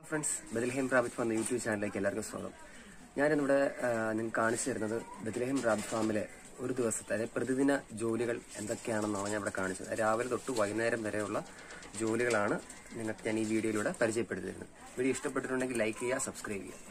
friends Bethlehem rabbit farm എന്ന YouTube ചാനലിലേക്ക് എല്ലാവർക്കും സ്വാഗതം ഞാനിന്നിവിടെ നിങ്ങൾക്ക് കാണിച്ചു തരുന്നത് ബദൽഹേം റാബിറ്റ് ഫാമിലെ ഒരു ദിവസത്തെ അതായത് പ്രതിദിന ജോലികൾ എന്തൊക്കെയാണെന്നാണ് ഞാൻ ഇവിടെ കാണിച്ചത് രാവിലെ തൊട്ട് വൈകുന്നേരം വരെയുള്ള ജോലികളാണ് നിങ്ങൾക്ക് ഞാൻ ഈ വീഡിയോയിലൂടെ പരിചയപ്പെടുത്തി തരുന്നത് വീഡിയോ ഇഷ്ടപ്പെട്ടിട്ടുണ്ടെങ്കിൽ ലൈക്ക് ചെയ്യുക സബ്സ്ക്രൈബ് ചെയ്യുക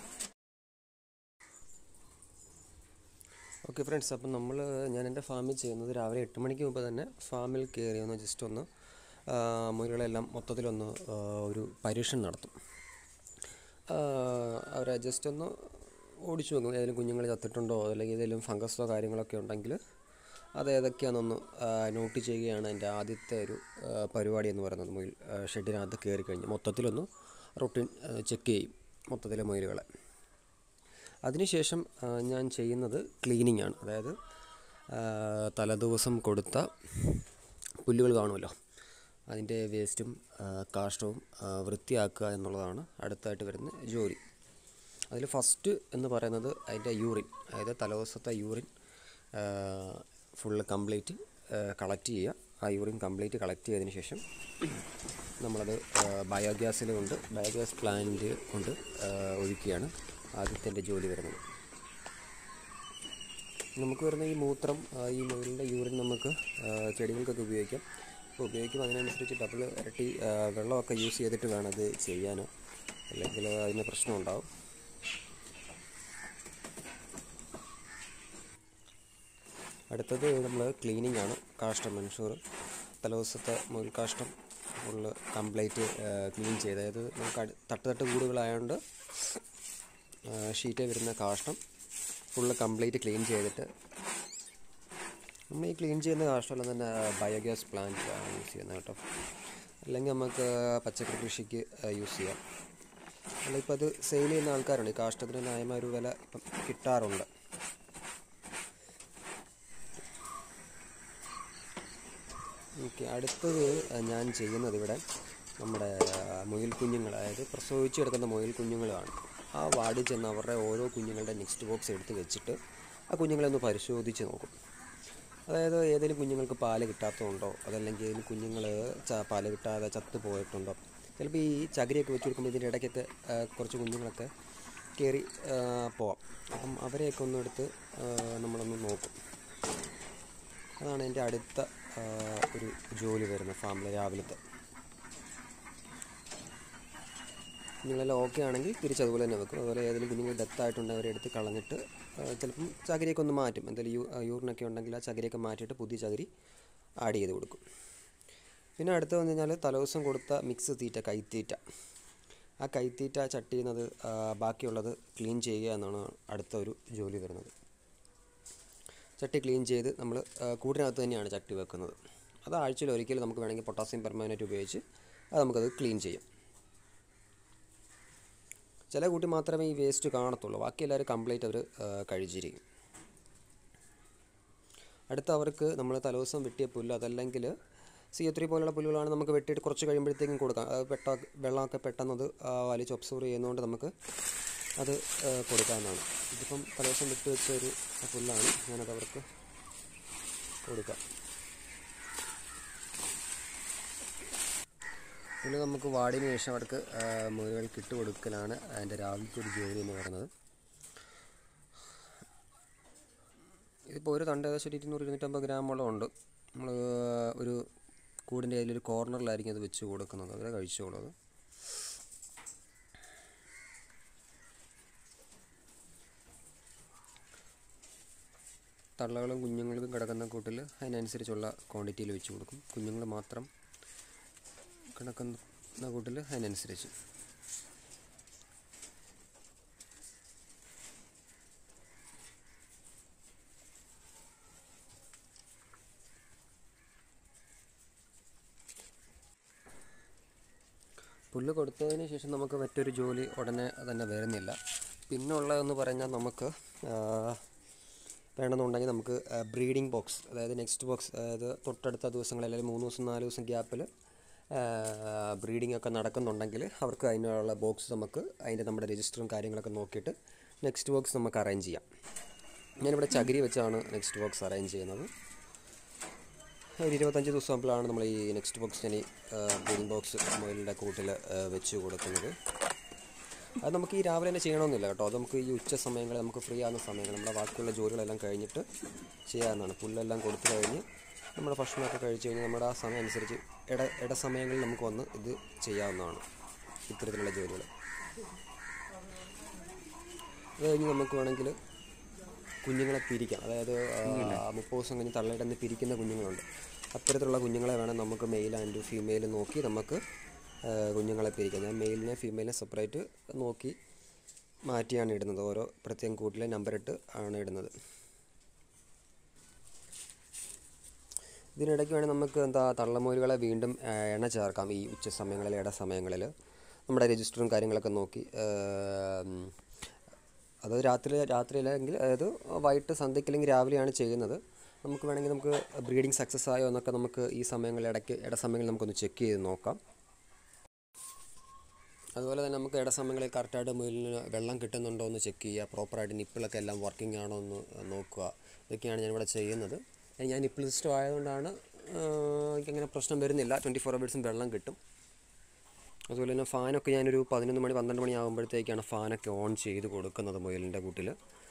ഓക്കെ ഫ്രണ്ട്സ് അപ്പം നമ്മൾ ഞാൻ എൻ്റെ ഫാമിൽ ചെയ്യുന്നത് രാവിലെ എട്ട് മണിക്ക് മുമ്പ് തന്നെ ഫാമിൽ കയറി ഒന്ന് ജസ്റ്റ് ഒന്ന് ആ, മുയലുകളെല്ലാം മൊത്തത്തിലൊന്ന് ആ, ഒരു പരീക്ഷണം നടത്തും ആ, അവരെ ജസ്റ്റ് ഒന്ന് ഓടിച്ചു നോക്കും ഏതെങ്കിലും കുഞ്ഞുങ്ങൾ ചത്തിട്ടുണ്ടോ അല്ലെങ്കിൽ ഏതെങ്കിലും ഫംഗസോ കാര്യങ്ങളൊക്കെ ഉണ്ടെങ്കിൽ അത് ഏതൊക്കെയാണെന്നൊന്ന് ആ, നോട്ട് ചെയ്യുകയാണ് എൻ്റെ ആദ്യത്തെ ഒരു ആ, പരിപാടി എന്ന് പറയുന്നത് മുയൽ ആ, ഷെഡിനകത്ത് കയറി കഴിഞ്ഞ് മൊത്തത്തിലൊന്ന് റൊട്ടീൻ ചെക്ക് ചെയ്യും മൊത്തത്തിലെ മുയലുകളെ അതിനുശേഷം ആ, ഞാൻ ചെയ്യുന്നത് ക്ലീനിങ് ആണ് അതായത് ആ, തലേദിവസം കൊടുത്ത പുല്ലുകൾ കാണുമല്ലോ അതിൻ്റെ വേസ്റ്റും ആ, കാഷ്ടവും ആ, വൃത്തിയാക്കുക എന്നുള്ളതാണ് അടുത്തായിട്ട് വരുന്ന ജോലി അതിൽ ഫസ്റ്റ് എന്ന് പറയുന്നത് അതിൻ്റെ യൂറിൻ അതായത് തലേദിവസത്തെ യൂറിൻ ഫുള്ള് കംപ്ലീറ്റ് കളക്ട് ചെയ്യുക ആ യൂറിൻ കംപ്ലീറ്റ് കളക്ട് ചെയ്തതിന് ശേഷം നമ്മളത് ബയോഗ്യാസിൽ കൊണ്ട് ബയോഗ്യാസ് പ്ലാന്റ് കൊണ്ട് ആ, ഒഴിക്കുകയാണ് ആദ്യത്തെ എൻ്റെ ജോലി വരുന്നത് നമുക്ക് വരുന്ന ഈ മൂത്രം ആ, ഈ മുയലിൻ്റെ യൂറിൻ നമുക്ക് ആ, ചെടികൾക്കൊക്കെ ഉപയോഗിക്കാം അപ്പോൾ ഉപയോഗിക്കുമ്പോൾ അതിനനുസരിച്ച് ഡബിൾ ഇരട്ടി ആ, വെള്ളമൊക്കെ യൂസ് ചെയ്തിട്ട് വേണം അത് ചെയ്യാൻ അല്ലെങ്കിൽ അതിന് പ്രശ്നം ഉണ്ടാവും അടുത്തത് നമ്മൾ ക്ലീനിങ് ആണ് കാഷ്ടം മൻഷൂർ തലേദിവസത്തെ മുയൽ കാഷ്ടം ഫുള്ള് കംപ്ലീറ്റ് ക്ലീൻ ചെയ്ത് അതായത് നമുക്ക് അടി- തട്ട് തട്ട് കൂടുകളായതുകൊണ്ട് ഷീറ്റിൽ വരുന്ന കാഷ്ടം ഫുള്ള് കംപ്ലീറ്റ് ക്ലീൻ ചെയ്തിട്ട് നമ്മൾ ഈ ക്ലീൻ ചെയ്യുന്ന കാഷ്ടമെല്ലാം തന്നെ ബയോഗ്യാസ് പ്ലാന്റ് യൂസ് ചെയ്യുന്നത് കേട്ടോ അല്ലെങ്കിൽ നമുക്ക് പച്ചക്കറി കൃഷിക്ക് യൂസ് ചെയ്യാം അല്ല ഇപ്പോൾ അത് സെയിൽ ചെയ്യുന്ന ആൾക്കാരുണ്ട് ഈ കാഷ്ടത്തിന് ന്യായമായ ഒരു വില ഇപ്പം കിട്ടാറുണ്ട് ഓക്കെ അടുത്തത് ഞാൻ ചെയ്യുന്നത് ഇവിടെ നമ്മുടെ മുയൽ കുഞ്ഞുങ്ങൾ അതായത് പ്രസവിച്ച് കിടക്കുന്ന മുയൽ കുഞ്ഞുങ്ങളാണ് ആ വാർഡിൽ ചെന്ന് അവരുടെ ഓരോ കുഞ്ഞുങ്ങളുടെ നെക്സ്റ്റ് ബോക്സ് എടുത്ത് വെച്ചിട്ട് ആ കുഞ്ഞുങ്ങളെ ഒന്ന് പരിശോധിച്ച് നോക്കും അതായത് ഏതെങ്കിലും കുഞ്ഞുങ്ങൾക്ക് പാല് കിട്ടാത്തതുണ്ടോ അതല്ലെങ്കിൽ ഏതെങ്കിലും കുഞ്ഞുങ്ങൾ പാല് കിട്ടാതെ ചത്തു പോയിട്ടുണ്ടോ ചിലപ്പോൾ ഈ ചകിരിയൊക്കെ വെച്ച് കൊടുക്കുമ്പോൾ ഇതിൻ്റെ ഇടയ്ക്കൊക്കെ ആ, കുറച്ച് കുഞ്ഞുങ്ങളൊക്കെ കയറി ആ, പോവാം അപ്പം അവരെയൊക്കെ ഒന്ന് എടുത്ത് ആ, നമ്മളൊന്ന് നോക്കും അതാണ് എൻ്റെ അടുത്ത ആ, ഒരു ജോലി വരുന്നത് ഫാമിലെ രാവിലത്തെ കുഞ്ഞുങ്ങളെല്ലാം ഓക്കെ ആണെങ്കിൽ തിരിച്ച് അതുപോലെ തന്നെ വെക്കും അതുപോലെ ഏതെങ്കിലും കുഞ്ഞുങ്ങൾ ഡെത്ത് ആയിട്ടുണ്ടെങ്കിൽ അവരെ എടുത്ത് കളഞ്ഞിട്ട് ആ, ചിലപ്പം ചകിരിയൊക്കെ ഒന്ന് മാറ്റും എന്തെങ്കിലും യൂ യൂറിനൊക്കെ ഉണ്ടെങ്കിൽ ആ ചകിരിയൊക്കെ മാറ്റിയിട്ട് പുതിയ ചകിരി ആഡ് ചെയ്ത് കൊടുക്കും പിന്നെ അടുത്ത് വന്നു കഴിഞ്ഞാൽ തലേദിവസം കൊടുത്ത മിക്സ് തീറ്റ കൈത്തീറ്റ ആ കൈത്തീറ്റ ചട്ടി ചെയ്യുന്നത് ബാക്കിയുള്ളത് ക്ലീൻ ചെയ്യുക എന്നാണ് അടുത്ത ഒരു ജോലി വരുന്നത് ചട്ടി ക്ലീൻ ചെയ്ത് നമ്മൾ കൂടിനകത്ത് തന്നെയാണ് ചട്ടി വെക്കുന്നത് അത് ആഴ്ചയിൽ ഒരിക്കൽ നമുക്ക് വേണമെങ്കിൽ പൊട്ടാസ്യം പെർമാനേറ്റ് ഉപയോഗിച്ച് അത് നമുക്കത് ക്ലീൻ ചെയ്യാം ചില കൂട്ടി മാത്രമേ ഈ വേസ്റ്റ് കാണത്തുള്ളൂ ബാക്കി എല്ലാവരും കംപ്ലീറ്റ് അവർ കഴിച്ചിരിക്കും അടുത്ത അവർക്ക് നമ്മൾ തലേദിവസം വെട്ടിയ പുല്ല് അതല്ലെങ്കിൽ സി ത്രീ പോലുള്ള പുല്ലുകളാണ് നമുക്ക് വെട്ടിയിട്ട് കുറച്ച് കഴിയുമ്പോഴത്തേക്കും കൊടുക്കാം അത് പെട്ട വെള്ളമൊക്കെ പെട്ടെന്നത് ആ, വലിച്ച് ഒബ്സർവ് ചെയ്യുന്നതുകൊണ്ട് നമുക്ക് അത് ആ, കൊടുക്കാവുന്നതാണ് ഇതിപ്പം തലേദിവസം വിട്ട് വെച്ച ഒരു പുല്ലാണ് ഞാനത് അവർക്ക് കൊടുക്കാം പിന്നെ നമുക്ക് വാടിന് ശേഷം അവർക്ക് ആ, മുയലുകൾക്ക് ഇട്ട് കൊടുക്കലാണ് അതിൻ്റെ രാവിലത്തെ ഒരു ജോലി എന്ന് പറയുന്നത് ഇതിപ്പോൾ ഒരു തണ്ട് ഏകദേശം ഒരു ഇരുന്നൂറ് ഇരുന്നൂറ്റമ്പത് ഗ്രാമോളം ഉണ്ട് നമ്മൾ ഒരു കൂടിൻ്റെ അതിലൊരു കോർണറിലായിരിക്കും അത് വെച്ച് കൊടുക്കുന്നത് അവരെ കഴിച്ചോളൂ അത് തള്ളകളും കുഞ്ഞുങ്ങൾക്കും കിടക്കുന്ന കൂട്ടിൽ അതിനനുസരിച്ചുള്ള ക്വാണ്ടിറ്റിയിൽ വെച്ച് കൊടുക്കും കുഞ്ഞുങ്ങൾ മാത്രം കിടക്കുന്ന കൂട്ടിൽ അതിനനുസരിച്ച് പുല്ല് കൊടുത്തതിന് ശേഷം നമുക്ക് മറ്റൊരു ജോലി ഉടനെ തന്നെ വരുന്നില്ല പിന്നുള്ളതെന്ന് പറഞ്ഞാൽ നമുക്ക് ആ, വേണമെന്നുണ്ടെങ്കിൽ നമുക്ക് ബ്രീഡിംഗ് ബോക്സ് അതായത് നെക്സ്റ്റ് ബോക്സ് അതായത് തൊട്ടടുത്ത ദിവസങ്ങളിൽ അല്ലെങ്കിൽ മൂന്ന് ദിവസം നാല് ദിവസം ഗ്യാപ്പിൽ ബ്രീഡിംഗ് ഒക്കെ നടക്കുന്നുണ്ടെങ്കിൽ അവർക്ക് അതിനുള്ള ബോക്സ് നമുക്ക് അതിൻ്റെ നമ്മുടെ രജിസ്റ്ററും കാര്യങ്ങളൊക്കെ നോക്കിയിട്ട് നെക്സ്റ്റ് ബോക്സ് നമുക്ക് അറേഞ്ച് ചെയ്യാം ഞാനിവിടെ ചകിരി വെച്ചാണ് നെക്സ്റ്റ് ബോക്സ് അറേഞ്ച് ചെയ്യുന്നത് ഒരു ഇരുപത്തഞ്ച് ദിവസം ആകുമ്പോഴാണ് നമ്മൾ ഈ നെക്സ്റ്റ് ബോക്സ് ഞാൻ ഈ ബ്രീഡിംഗ് ബോക്സ് മുയലിൻ്റെ കൂട്ടിൽ വെച്ച് കൊടുക്കുന്നത് അത് നമുക്ക് ഈ രാവിലെ തന്നെ ചെയ്യണമെന്നില്ല കേട്ടോ അത് നമുക്ക് ഈ ഉച്ച സമയങ്ങളിൽ നമുക്ക് ഫ്രീ ആകുന്ന സമയങ്ങൾ നമ്മുടെ ബാക്കിയുള്ള ജോലികളെല്ലാം കഴിഞ്ഞിട്ട് ചെയ്യാവുന്നതാണ് പുല്ലെല്ലാം കൊടുത്തു കഴിഞ്ഞ് നമ്മുടെ ഭക്ഷണമൊക്കെ കഴിച്ച് കഴിഞ്ഞ് നമ്മുടെ ആ സമയം അനുസരിച്ച് ഇട ഇട സമയങ്ങളിൽ നമുക്ക് വന്ന് ഇത് ചെയ്യാവുന്നതാണ് ഇത്തരത്തിലുള്ള ജോലികൾ അത് കഴിഞ്ഞ് നമുക്ക് വേണമെങ്കിൽ കുഞ്ഞുങ്ങളെ പിരിക്കാം അതായത് ആ, മുപ്പത് ദിവസം കഴിഞ്ഞ് തള്ളയുടെ നിന്ന് പിരിക്കുന്ന കുഞ്ഞുങ്ങളുണ്ട് അത്തരത്തിലുള്ള കുഞ്ഞുങ്ങളെ വേണം നമുക്ക് മെയിൽ ആൻഡ് ഫീമെയിൽ നോക്കി നമുക്ക് ആ, കുഞ്ഞുങ്ങളെ പിരിക്കാം ഞാൻ മെയിലിനെ ഫീമെയിലിനെ സെപ്പറേറ്റ് നോക്കി മാറ്റിയാണ് ഇടുന്നത് ഓരോ പ്രത്യേകം കൂട്ടിലെ നമ്പർ ഇട്ട് ആണ് ഇടുന്നത് ഇതിനിടയ്ക്ക് വേണമെങ്കിൽ നമുക്ക് എന്താ തള്ളമൂലുകളെ വീണ്ടും ആ, എണ്ണ ചേർക്കാം ഈ ഉച്ച സമയങ്ങളിൽ ഇട സമയങ്ങളിൽ നമ്മുടെ രജിസ്റ്ററും കാര്യങ്ങളൊക്കെ നോക്കി ആ, ഉം, അത് രാത്രി രാത്രിയിലെങ്കിൽ അതായത് വൈകിട്ട് സന്ധ്യയ്ക്കില്ലെങ്കിൽ രാവിലെയാണ് ചെയ്യുന്നത് നമുക്ക് വേണമെങ്കിൽ നമുക്ക് ബ്രീഡിങ് സക്സസ് ആയോ എന്നൊക്കെ നമുക്ക് ഈ സമയങ്ങളിൽ ഇടയ്ക്ക് ഇട സമയങ്ങളിൽ നമുക്കൊന്ന് ചെക്ക് ചെയ്ത് നോക്കാം അതുപോലെ തന്നെ നമുക്ക് ഇട സമയങ്ങളിൽ കറക്റ്റായിട്ട് മുയലിന് വെള്ളം കിട്ടുന്നുണ്ടോ എന്ന് ചെക്ക് ചെയ്യുക പ്രോപ്പറായിട്ട് നിപ്പിളൊക്കെ എല്ലാം വർക്കിംഗ് ആണോ എന്ന് നോക്കുക ഇതൊക്കെയാണ് ഞാനിവിടെ ചെയ്യുന്നത് ഞാൻ നിപ്പിൾ സിസ്റ്റം ആയതുകൊണ്ടാണ് എനിക്കങ്ങനെ പ്രശ്നം വരുന്നില്ല ട്വൻറ്റി ഫോർ അവേഴ്സും വെള്ളം കിട്ടും അതുപോലെ തന്നെ ഫാനൊക്കെ ഞാനൊരു പതിനൊന്ന് മണി പന്ത്രണ്ട് മണി ആകുമ്പോഴത്തേക്കാണ് ഫാനൊക്കെ ഓൺ ചെയ്ത് കൊടുക്കുന്നത് മുയലിൻ്റെ കൂട്ടിൽ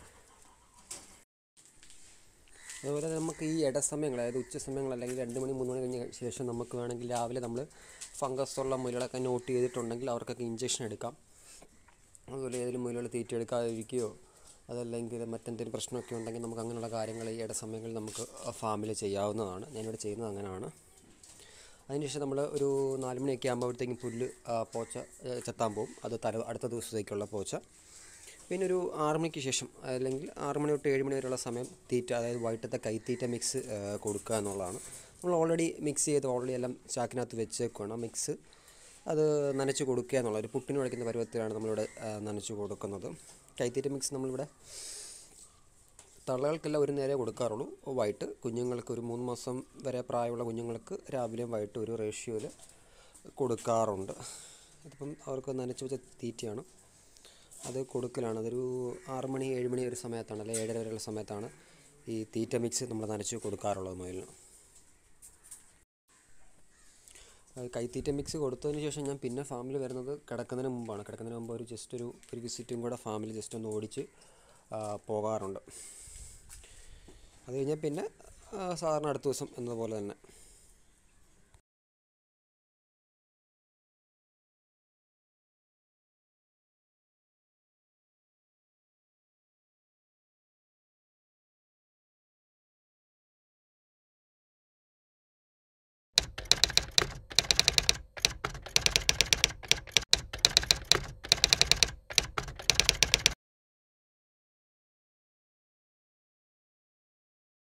അതുപോലെ തന്നെ നമുക്ക് ഈ ഇടസമയങ്ങൾ അതായത് ഉച്ച സമയങ്ങൾ അല്ലെങ്കിൽ രണ്ട് മണി മൂന്ന് മണി കഴിഞ്ഞ ശേഷം നമുക്ക് വേണമെങ്കിൽ രാവിലെ നമ്മൾ ഫംഗസ് ഉള്ള മുയലുകളൊക്കെ നോട്ട് ചെയ്തിട്ടുണ്ടെങ്കിൽ അവർക്കൊക്കെ ഇഞ്ചക്ഷൻ എടുക്കാം അതുപോലെ ഏതെങ്കിലും മുയലുകൾ തീറ്റ എടുക്കാതിരിക്കുകയോ അതല്ലെങ്കിൽ മറ്റെന്തെങ്കിലും പ്രശ്നമൊക്കെ ഉണ്ടെങ്കിൽ നമുക്ക് അങ്ങനെയുള്ള കാര്യങ്ങൾ ഈ ഇടസമയങ്ങളിൽ നമുക്ക് ഫാമിൽ ചെയ്യാവുന്നതാണ് ഞാനിവിടെ ചെയ്യുന്നത് അങ്ങനെയാണ് അതിനുശേഷം നമ്മൾ ഒരു നാല് മണിയൊക്കെ ആകുമ്പോഴത്തേക്കും പുല്ല് ആ, പോച്ച ഏ, ചെത്താൻ പോകും അത് തല അടുത്ത ദിവസത്തേക്കുള്ള പോച്ച പിന്നെ ഒരു ആറ് മണിക്ക് ശേഷം അല്ലെങ്കിൽ ആറ് മണി തൊട്ട് ഏഴ് മണി വരെയുള്ള സമയം തീറ്റ അതായത് വൈകിട്ടത്തെ കൈത്തീറ്റ മിക്സ് ഏ, കൊടുക്കുക എന്നുള്ളതാണ് നമ്മൾ ഓൾറെഡി മിക്സ് ചെയ്ത് ഓൾറെഡി എല്ലാം ചാക്കിനകത്ത് വെച്ചേക്കുവാണ് ആ മിക്സ് അത് നനച്ച് കൊടുക്കുക എന്നുള്ള ഒരു പുട്ടിന് കഴിക്കുന്ന പരുവത്തിലാണ് നമ്മളിവിടെ ആ, നനച്ച് കൊടുക്കുന്നത് കൈത്തീറ്റ മിക്സ് നമ്മളിവിടെ തള്ളകൾക്കെല്ലാം ഒരു നേരെ കൊടുക്കാറുള്ളൂ വൈകിട്ട് കുഞ്ഞുങ്ങൾക്ക് ഒരു മൂന്ന് മാസം വരെ പ്രായമുള്ള കുഞ്ഞുങ്ങൾക്ക് രാവിലെയും വൈകിട്ട് ഒരു റേഷ്യോയിൽ കൊടുക്കാറുണ്ട് അതിപ്പം അവർക്ക് നനച്ച് വെച്ച തീറ്റയാണ് അത് കൊടുക്കലാണ് അതൊരു ആറ് മണി ഏഴ് മണി ഒരു സമയത്താണ് അല്ലെങ്കിൽ ഏഴര വരെയുള്ള സമയത്താണ് ഈ തീറ്റ മിക്സ് നമ്മൾ നനച്ച് കൊടുക്കാറുള്ളത് മുയലിന് അത് കൈത്തീറ്റ മിക്സ് കൊടുത്തതിന് ശേഷം ഞാൻ പിന്നെ ഫാമിൽ വരുന്നത് കിടക്കുന്നതിന് മുമ്പാണ് കിടക്കുന്നതിന് മുമ്പ് ഒരു ജസ്റ്റ് ഒരു ഒരു വിസിറ്റും കൂടെ ഫാമിൽ ജസ്റ്റ് ഒന്ന് ഓടിച്ച് ആ, പോകാറുണ്ട് അത് കഴിഞ്ഞാൽ പിന്നെ ആ, സാധാരണ അടുത്ത ദിവസം എന്നതുപോലെ തന്നെ